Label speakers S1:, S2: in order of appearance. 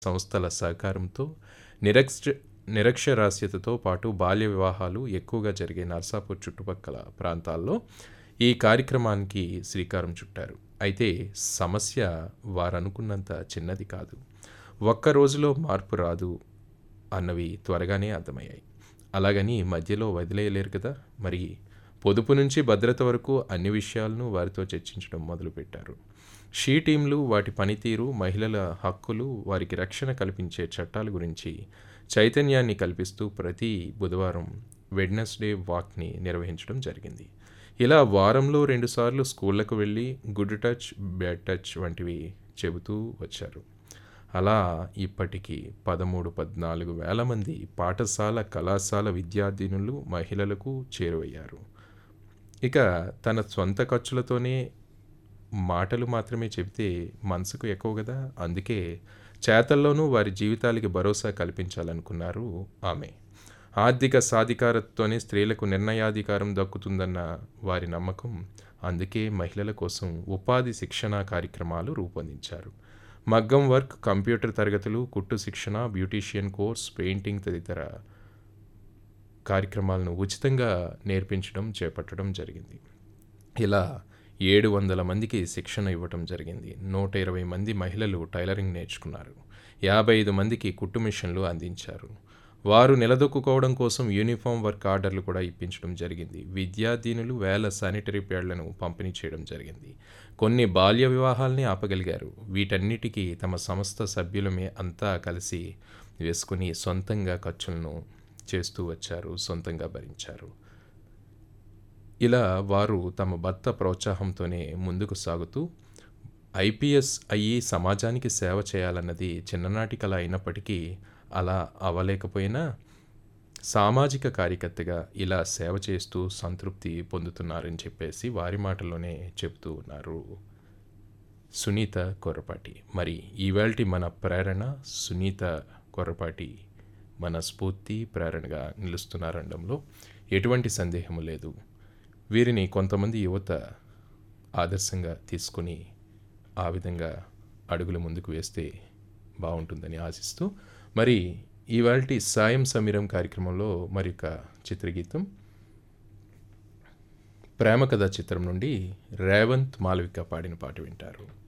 S1: సంస్థల సహకారంతో నిరక్ష నిరక్షరాస్యతతో పాటు బాల్య వివాహాలు ఎక్కువగా జరిగే నర్సాపూర్ చుట్టుపక్కల ప్రాంతాల్లో ఈ కార్యక్రమానికి శ్రీకారం చుట్టారు అయితే సమస్య వారనుకున్నంత చిన్నది కాదు ఒక్క రోజులో మార్పు రాదు అన్నవి త్వరగానే అర్థమయ్యాయి అలాగని మధ్యలో వదిలేయలేరు కదా మరి పొదుపు నుంచి భద్రత వరకు అన్ని విషయాలను వారితో చర్చించడం మొదలుపెట్టారు షీ టీంలు వాటి పనితీరు మహిళల హక్కులు వారికి రక్షణ కల్పించే చట్టాల గురించి చైతన్యాన్ని కల్పిస్తూ ప్రతి బుధవారం వెడ్నెస్డే వాక్ని నిర్వహించడం జరిగింది ఇలా వారంలో రెండుసార్లు స్కూళ్లకు వెళ్ళి గుడ్ టచ్ బ్యాడ్ టచ్ వంటివి చెబుతూ వచ్చారు అలా ఇప్పటికీ పదమూడు పద్నాలుగు వేల మంది పాఠశాల కళాశాల విద్యార్థినులు మహిళలకు చేరువయ్యారు ఇక తన సొంత ఖర్చులతోనే మాటలు మాత్రమే చెబితే మనసుకు ఎక్కువ కదా అందుకే చేతల్లోనూ వారి జీవితాలకి భరోసా కల్పించాలనుకున్నారు ఆమె ఆర్థిక సాధికారతతోనే స్త్రీలకు నిర్ణయాధికారం దక్కుతుందన్న వారి నమ్మకం అందుకే మహిళల కోసం ఉపాధి శిక్షణ కార్యక్రమాలు రూపొందించారు మగ్గం వర్క్ కంప్యూటర్ తరగతులు కుట్టు శిక్షణ బ్యూటీషియన్ కోర్స్ పెయింటింగ్ తదితర కార్యక్రమాలను ఉచితంగా నేర్పించడం చేపట్టడం జరిగింది ఇలా ఏడు వందల మందికి శిక్షణ ఇవ్వటం జరిగింది నూట ఇరవై మంది మహిళలు టైలరింగ్ నేర్చుకున్నారు యాభై ఐదు మందికి కుట్టు మిషన్లు అందించారు వారు నిలదొక్కుకోవడం కోసం యూనిఫామ్ వర్క్ ఆర్డర్లు కూడా ఇప్పించడం జరిగింది విద్యార్థినులు వేల శానిటరీ ప్యాడ్లను పంపిణీ చేయడం జరిగింది కొన్ని బాల్య వివాహాల్ని ఆపగలిగారు వీటన్నిటికీ తమ సంస్థ సభ్యులమే అంతా కలిసి వేసుకుని సొంతంగా ఖర్చులను చేస్తూ వచ్చారు సొంతంగా భరించారు ఇలా వారు తమ భర్త ప్రోత్సాహంతోనే ముందుకు సాగుతూ ఐపీఎస్ అయ్యి సమాజానికి సేవ చేయాలన్నది చిన్ననాటి కళ అయినప్పటికీ అలా అవ్వలేకపోయినా సామాజిక కార్యకర్తగా ఇలా సేవ చేస్తూ సంతృప్తి పొందుతున్నారని చెప్పేసి వారి మాటల్లోనే చెప్తూ ఉన్నారు సునీత కొర్రపాటి మరి ఈవేళటి మన ప్రేరణ సునీత కొర్రపాటి మన స్ఫూర్తి ప్రేరణగా నిలుస్తున్నారనడంలో ఎటువంటి సందేహము లేదు వీరిని కొంతమంది యువత ఆదర్శంగా తీసుకొని ఆ విధంగా అడుగులు ముందుకు వేస్తే బాగుంటుందని ఆశిస్తూ మరి ఇవాల్టి సాయం సమీరం కార్యక్రమంలో మరి ఒక చిత్రగీతం ప్రేమ కథ చిత్రం నుండి రేవంత్ మాలవిక పాడిన పాట వింటారు